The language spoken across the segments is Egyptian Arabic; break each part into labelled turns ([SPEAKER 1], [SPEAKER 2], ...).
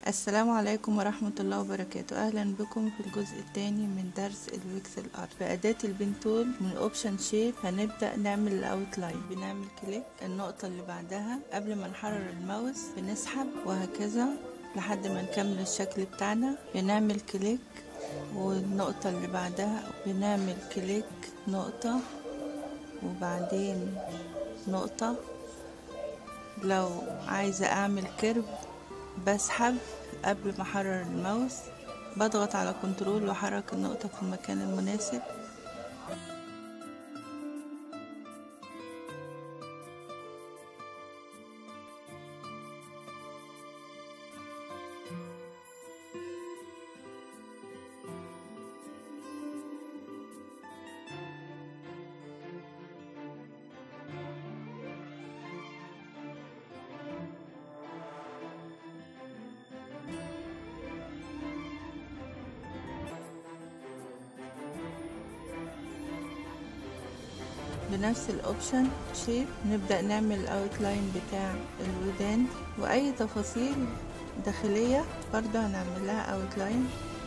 [SPEAKER 1] السلام عليكم ورحمة الله وبركاته أهلا بكم في الجزء الثاني من درس البيكسل ارت بأداة البين تول من اوبشن شيب هنبدأ نعمل الاوتلاين بنعمل كليك النقطة اللي بعدها قبل ما نحرر الماوس بنسحب وهكذا لحد ما نكمل الشكل بتاعنا بنعمل كليك والنقطة اللي بعدها بنعمل كليك نقطة وبعدين نقطة لو عايزة اعمل كيرف بسحب قبل ما احرر الماوس بضغط على كنترول واحرك النقطة في المكان المناسب بنفس الاوبشن شيب نبدأ نعمل الاوتلاين بتاع الودان واي تفاصيل داخلية برضو هنعمل لها اوتلاين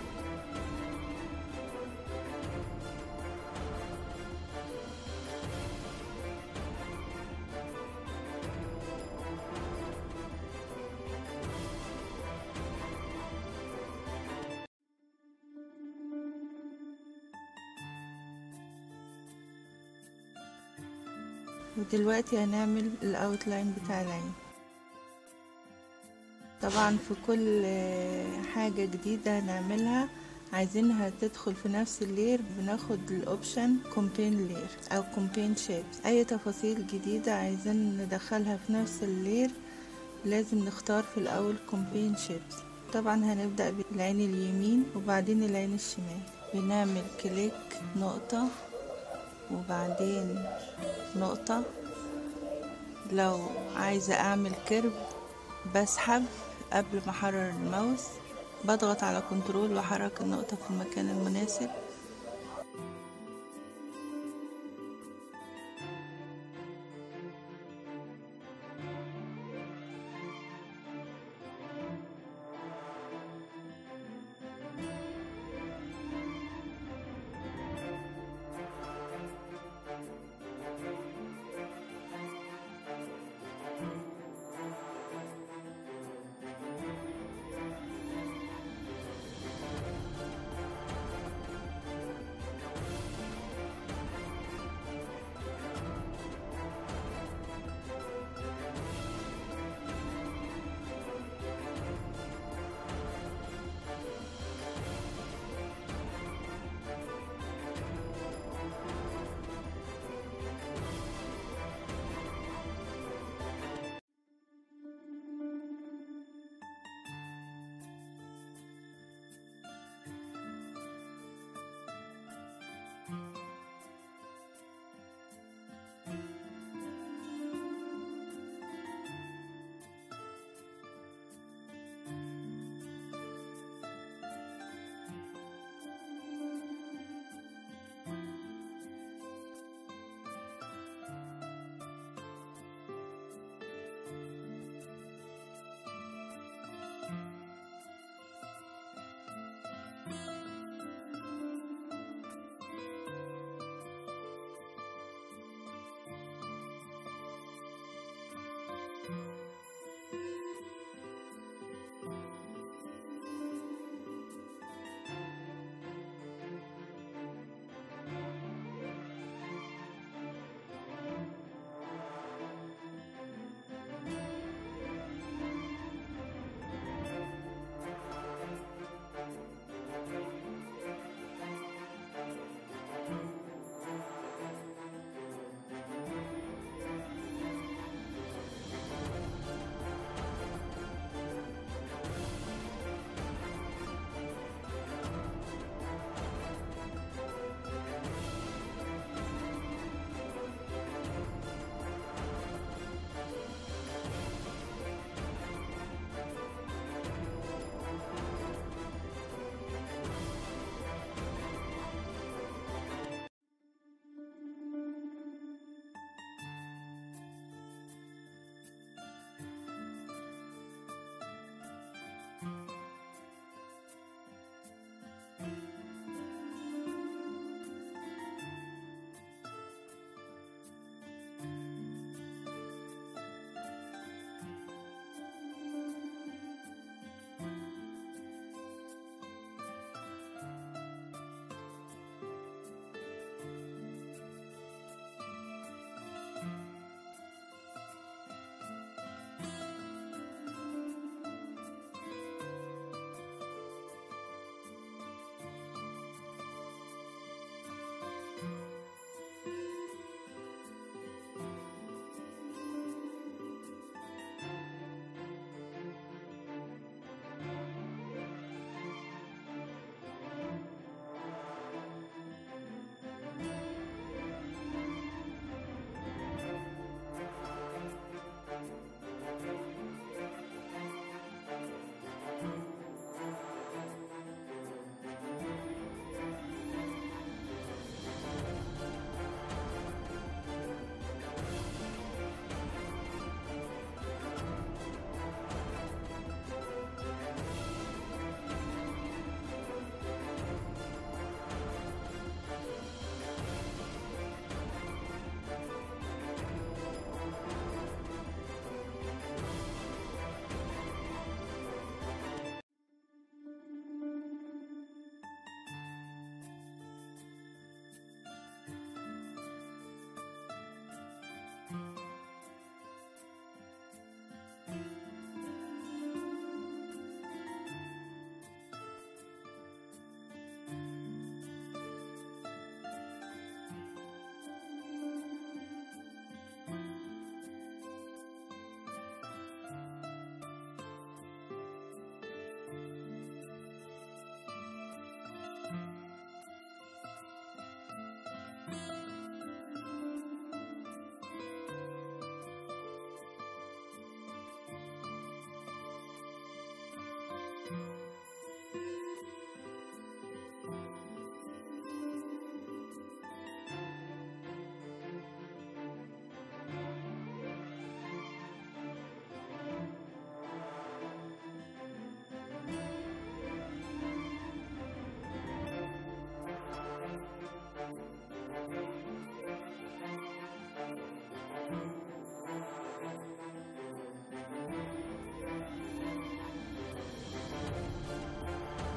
[SPEAKER 1] ودلوقتي هنعمل الاوتلاين بتاع العين طبعا في كل حاجة جديدة هنعملها عايزينها تدخل في نفس اللير بناخد الاوبشن كومبين لير او كومبين شيبس اي تفاصيل جديدة عايزين ندخلها في نفس اللير لازم نختار في الاول كومبين شيبس طبعا هنبدأ بالعين اليمين وبعدين العين الشمال بنعمل كليك نقطة وبعدين نقطة لو عايزة اعمل كيرف بسحب قبل ما احرر الماوس بضغط على كنترول واحرك النقطة في المكان المناسب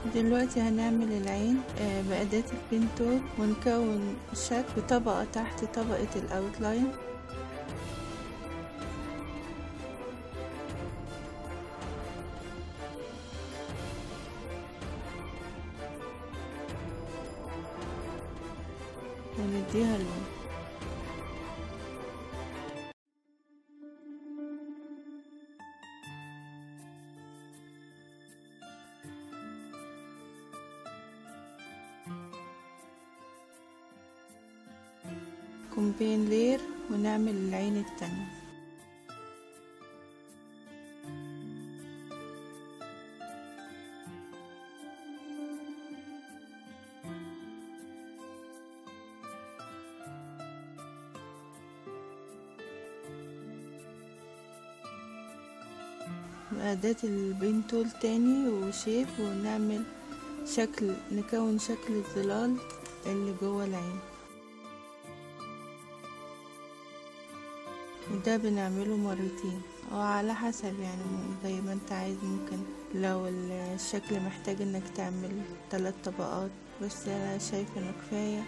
[SPEAKER 1] دلوقتي هنعمل العين آه، بأداة البنتول ونكون شكل طبقة تحت طبقة الأوتلاين ونديها لون كومبين لير ونعمل العين التانية بأداة البنتول تاني وشيب ونعمل شكل نكون شكل الظلال اللي جوه العين وده بنعمله مرتين او على حسب يعني زي ما انت عايز ممكن لو الشكل محتاج انك تعمل ثلاث طبقات بس انا شايفه انه كفايه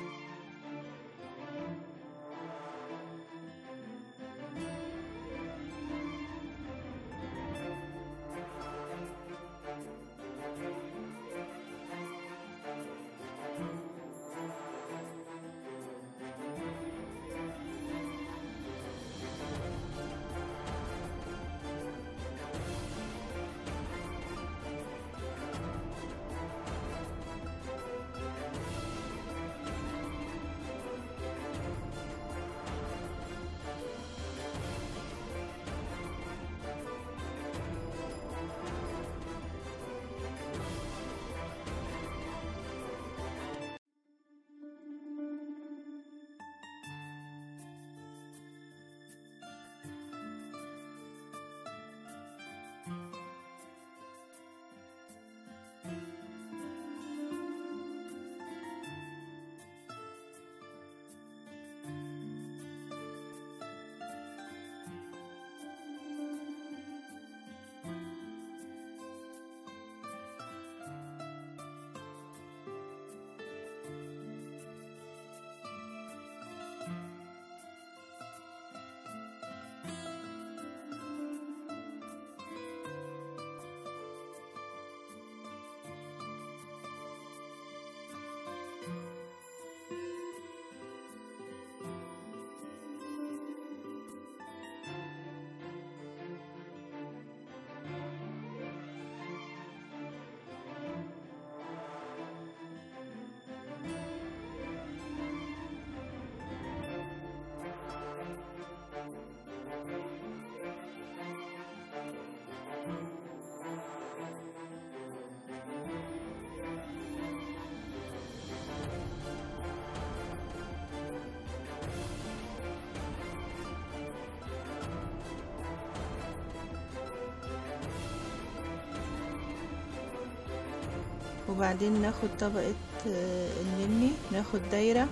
[SPEAKER 1] وبعدين ناخد طبقة آه، النمي ناخد دايرة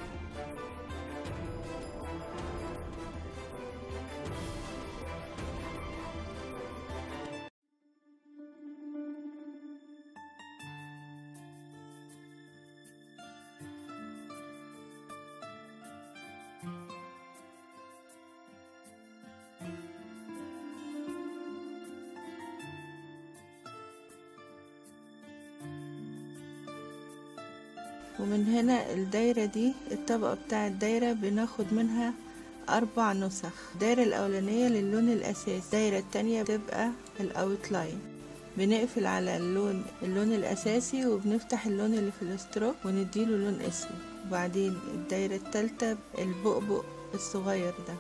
[SPEAKER 1] ومن هنا الدايرة دي الطبقة بتاع الدايرة بناخد منها أربع نسخ الدايرة الأولانية للون الأساسي الدايرة التانية بتبقى الأوتلاين بنقفل على اللون اللون الأساسي وبنفتح اللون اللي في الاستروك ونديله لون أسود وبعدين الدايرة التالتة البؤبؤ الصغير ده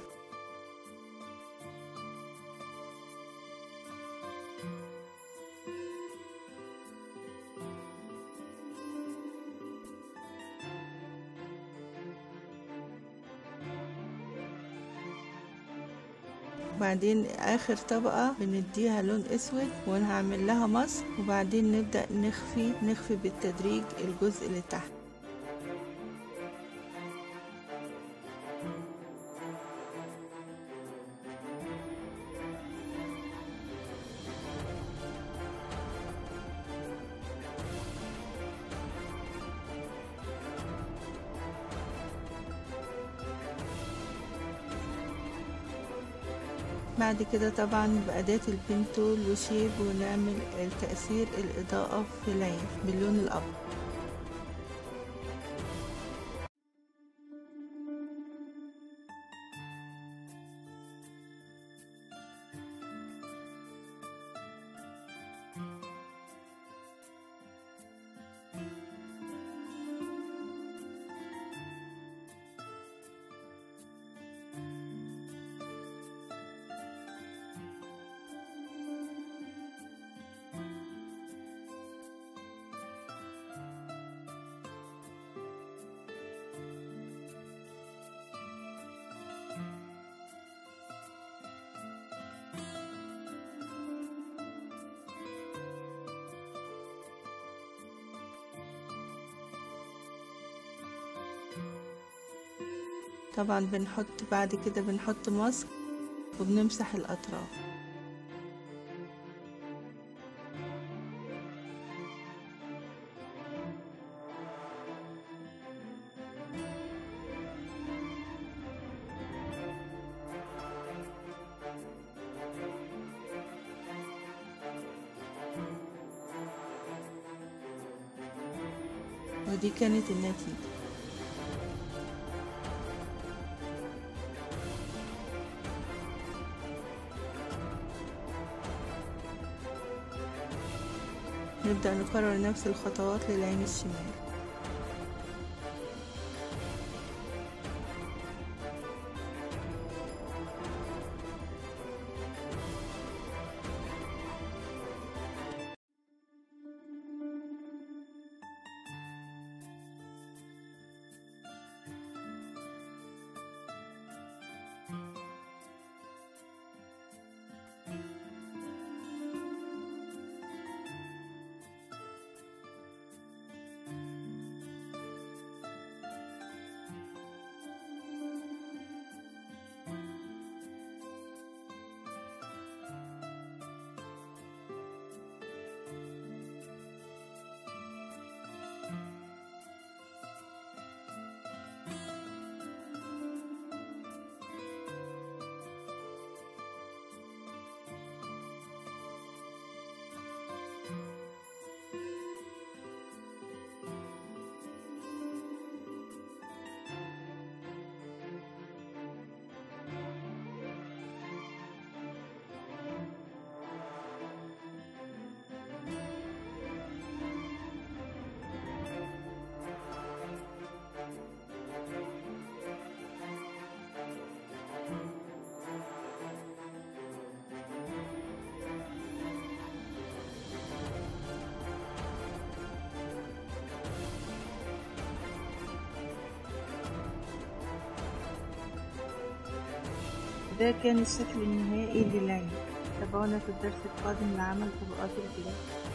[SPEAKER 1] وبعدين اخر طبقة بنديها لون اسود وهنعمل لها مص وبعدين نبدأ نخفي نخفي بالتدريج الجزء اللي تحت بعد كده طبعا بأداة البنتول وشيب ونعمل تأثير الإضاءة في العين باللون الأبيض طبعا بنحط بعد كده بنحط ماسك وبنمسح الأطراف ودي كانت النتيجة نبدأ نكرر نفس الخطوات للعين الشمال ده كان الشكل النهائي للعين تابعونا في الدرس القادم لعمل طبقات الجلاد